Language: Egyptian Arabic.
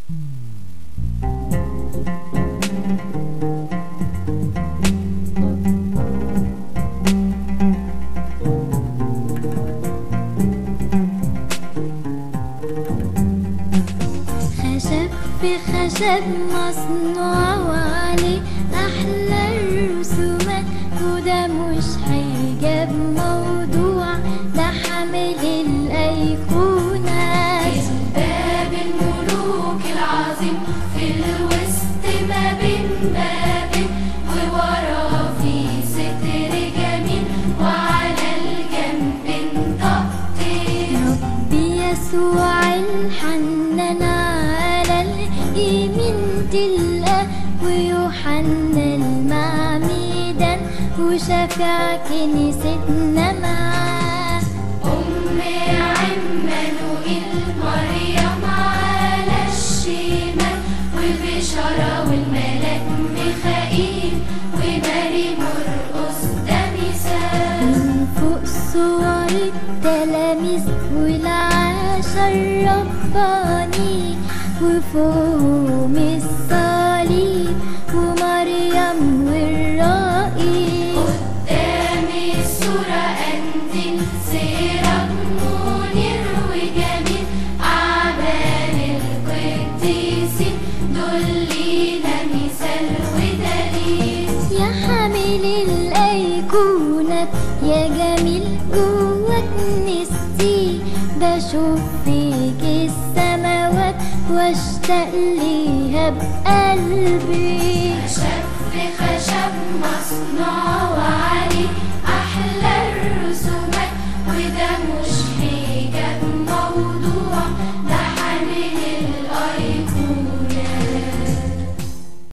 خشب في خشب مصنوع وعليه أحلى الرسومات وده مش حجاب موضوع ده حامل الأيقونات باب الملوك العظيم في الوسط ما بين بابين ووراه في ستر جميل وعلى الجنبين طاقتين ربي يسوع الحنان على اليمين تلقى ويوحنا المعمدان وشفيع كنيستنا معاه أم عمانوئيل مريم على الشمال والبشارة والملاك ميخائيل وماري مرقس ده مثال من فوق صور التلاميذ والعشر رباني وفوقهم الصليب ومريم والرائي قدام الصورة قنديل سراج منير وجميل أعمال القديسين دول لينا مثال ودليل يا حامل الأيقونات يا جميل جواك نستي بشوف فيك السماوات واشتاق ليها بقلبي خشب في خشب مصنوع وعليه